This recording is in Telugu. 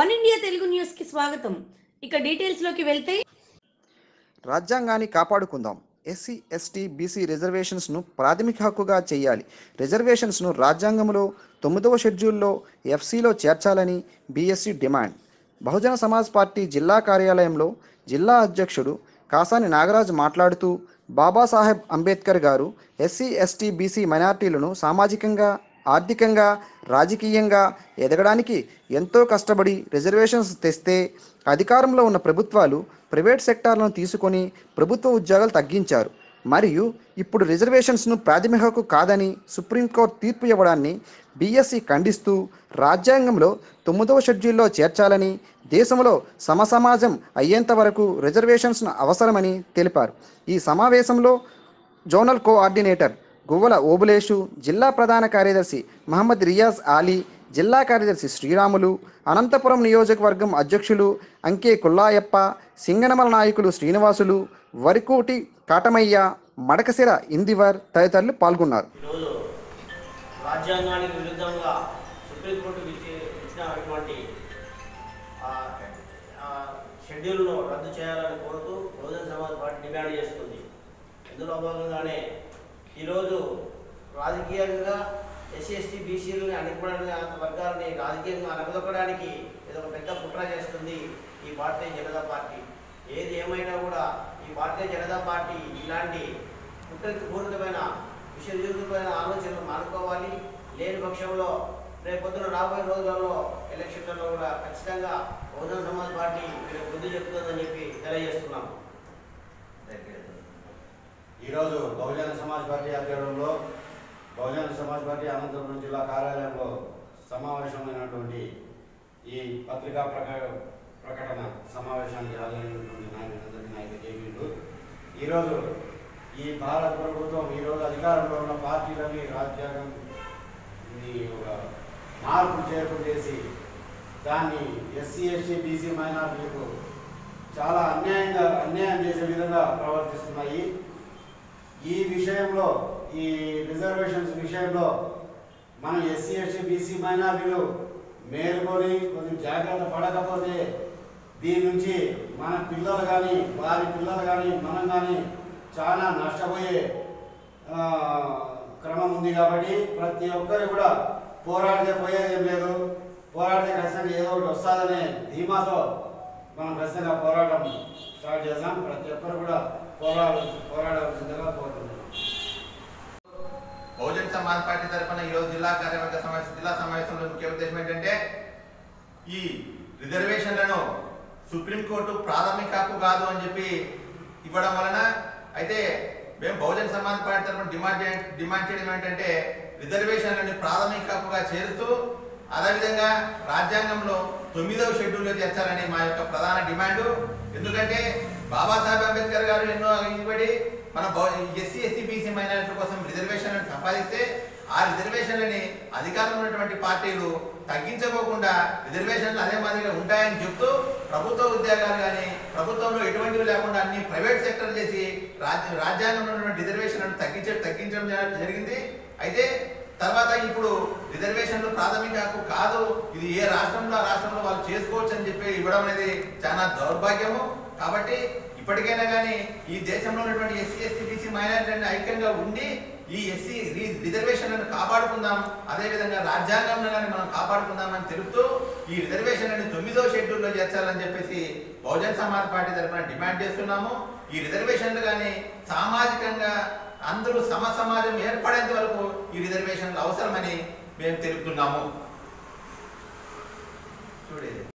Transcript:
వన్ ఇండియా తెలుగు న్యూస్ కి స్వాగతం ఇక డీటెయిల్స్ లోకి వెళ్తే రాజ్యాంగాన్ని కాపాడుకుందాం ఎస్సీ ఎస్టీ బీసీ రిజర్వేషన్స్ను ప్రాథమిక హక్కుగా చేయాలి రిజర్వేషన్స్ను రాజ్యాంగంలో తొమ్మిదవ షెడ్యూల్లో ఎఫ్సీలో చేర్చాలని BSP demand Bahujan Samaj party జిల్లా కార్యాలయంలో జిల్లా అధ్యక్షుడు కాసాని నాగరాజు మాట్లాడుతూ బాబాసాహెబ్ అంబేద్కర్ గారు ఎస్సీ ఎస్టీ బీసీ మైనార్టీలను సామాజికంగా ఆర్థికంగా రాజకీయంగా ఎదగడానికి ఎంతో కష్టపడి రిజర్వేషన్స్ తెస్తే అధికారంలో ఉన్న ప్రభుత్వాలు ప్రైవేట్ సెక్టార్లను తీసుకొని ప్రభుత్వ ఉద్యోగాలు తగ్గించారు మరియు ఇప్పుడు రిజర్వేషన్స్ను ప్రాథమిక హక్కు కాదని సుప్రీంకోర్టు తీర్పు ఇవ్వడాన్ని బీఎస్సీ ఖండిస్తూ రాజ్యాంగంలో తొమ్మిదవ షెడ్యూల్లో చేర్చాలని దేశంలో సమసమాజం అయ్యేంత వరకు రిజర్వేషన్స్ను అవసరమని తెలిపారు ఈ సమావేశంలో జోనల్ కోఆర్డినేటర్ గువ్వల ఓబులేషు జిల్లా ప్రధాన కార్యదర్శి మహమ్మద్ రియాజ్ ఆలీ జిల్లా కార్యదర్శి శ్రీరాములు అనంతపురం నియోజకవర్గం అధ్యక్షులు అంకే కుల్లాయప్ప సింగనమల నాయకులు శ్రీనివాసులు వరికోటి కాటమయ్య మడకసిర ఇందివర్ తదితరులు పాల్గొన్నారు ఈరోజు రాజ్యాంగానికి విరుద్ధంగా సుప్రీంకోర్టు ఇచ్చి ఇచ్చినటువంటి ఆ, ఆ, షెడ్యూల్ను రద్దు చేయాలని కోరుతూ బహుజన సమాజ్ పార్టీ డిమాండ్ చేస్తుంది ఇందులో భాగంగానే ఈరోజు రాజకీయంగా ఎస్సీ ఎస్టీ బీసీలని అణిపడిన వర్గాలని రాజకీయంగా అనగదొక్కడానికి ఏదో ఒక పెద్ద కుట్ర చేస్తుంది ఈ భారతీయ జనతా పార్టీ ఏది ఏమైనా కూడా ఈ భారతీయ జనతా పార్టీ ఇలాంటి కుట్రపూరితమైన విషయపూరితమైన ఆలోచనలు మానుకోవాలి లేని పక్షంలో రేపొద్దున రాబోయే రోజులలో ఎలక్షన్లలో కూడా ఖచ్చితంగా బహుజన సమాజ్ పార్టీ వీళ్ళకి బుద్ధి చెప్తుందని చెప్పి తెలియజేస్తున్నాం ఈరోజు బహుజన సమాజ్ పార్టీ ఆధ్వర్యంలో బహుజన సమాజ్ పార్టీ అనంతపురం జిల్లా కార్యాలయంలో సమావేశమైనటువంటి ఈ పత్రికా ప్రక ప్రకటన సమావేశానికి హాజరైనటువంటి నాయకులందరికీ నాయక జైవీలు ఈరోజు ఈ భారత ప్రభుత్వం ఈరోజు అధికారంలో ఉన్న పార్టీలని రాజ్యాంగం ఇది ఒక మార్పు చేర్పు చేసి దాన్ని ఎస్సీ ఎస్టీ బీసీ మైనార్టీలకు చాలా అన్యాయంగా అన్యాయం చేసే విధంగా ప్రవర్తిస్తున్నాయి ఈ విషయంలో ఈ రిజర్వేషన్స్ విషయంలో మనం ఎస్సీ ఎస్టీ బీసీ మైనారిటీలు మేలుకొని కొంచెం జాగ్రత్త పడకపోతే దీని నుంచి మన పిల్లలు కానీ వారి పిల్లలు కానీ మనం కానీ చాలా నష్టపోయే ఆ, క్రమం ఉంది కాబట్టి ప్రతి ఒక్కరు కూడా పోరాడితే పోయేది ఏం లేదు పోరాడితే ఖచ్చితంగా ఏదో ఒకటి వస్తుందనే ధీమాతో మనం ఖచ్చితంగా పోరాటం స్టార్ట్ చేద్దాం ప్రతి ఒక్కరు కూడా పోరాడ పోరాడాల్సిందిగా కోరుతున్నాం బహుజన్ సమాజ్ పార్టీ తరఫున ఈరోజు జిల్లా కార్యవర్గ సమావేశం జిల్లా సమావేశంలో ముఖ్య ఉద్దేశం ఏంటంటే ఈ రిజర్వేషన్లను సుప్రీంకోర్టు ప్రాథమిక హక్కు కాదు అని చెప్పి ఇవ్వడం వలన అయితే మేము బహుజన్ సమాజ్ పార్టీ తరఫున డిమాండ్ చే డిమాండ్ చేయడం ఏంటంటే రిజర్వేషన్లను ప్రాథమిక హక్కుగా చేరుతూ అదేవిధంగా రాజ్యాంగంలో తొమ్మిదవ షెడ్యూల్లో చేర్చాలని మా యొక్క ప్రధాన డిమాండ్ ఎందుకంటే బాబాసాహెబ్ అంబేద్కర్ గారు ఎన్నో ఇవ్వబడి మన ఎస్సీ ఎస్టీ బీసీ మైనారిటీ కోసం రిజర్వేషన్లను సంపాదిస్తే ఆ రిజర్వేషన్లని అధికారంలో ఉన్నటువంటి పార్టీలు తగ్గించుకోకుండా రిజర్వేషన్లు అదే మాదిరిగా ఉంటాయని చెప్తూ ప్రభుత్వ ఉద్యోగాలు కానీ ప్రభుత్వంలో ఎటువంటివి లేకుండా అన్ని ప్రైవేట్ సెక్టర్ చేసి రాజ్య రాజ్యాంగంలో ఉన్నటువంటి రిజర్వేషన్లను తగ్గించ తగ్గించడం జ- జరిగింది అయితే తర్వాత ఇప్పుడు రిజర్వేషన్లు ప్రాథమిక హక్కు కాదు ఇది ఏ రాష్ట్రంలో ఆ రాష్ట్రంలో వాళ్ళు చేసుకోవచ్చు అని చెప్పి ఇవ్వడం అనేది చాలా దౌర్భాగ్యము కాబట్టి ఇప్పటికైనా కానీ ఈ దేశంలో ఉన్నటువంటి ఎస్సీ ఎస్టీ బీసీ మైనారిటీ ఐక్యంగా ఉండి ఈ ఎస్సీ రిజర్వేషన్లను కాపాడుకుందాం అదేవిధంగా రాజ్యాంగంలో కానీ మనం కాపాడుకుందామని తెలుపుతూ ఈ రిజర్వేషన్లను తొమ్మిదో షెడ్యూల్లో చేర్చాలని చెప్పేసి బహుజన్ సమాజ్ పార్టీ తరఫున డిమాండ్ చేస్తున్నాము ఈ రిజర్వేషన్లు కానీ సామాజికంగా అందరూ సమ సమాజం ఏర్పడేంత వరకు ఈ రిజర్వేషన్లు అవసరమని మేము తెలుపుతున్నాము చూడేది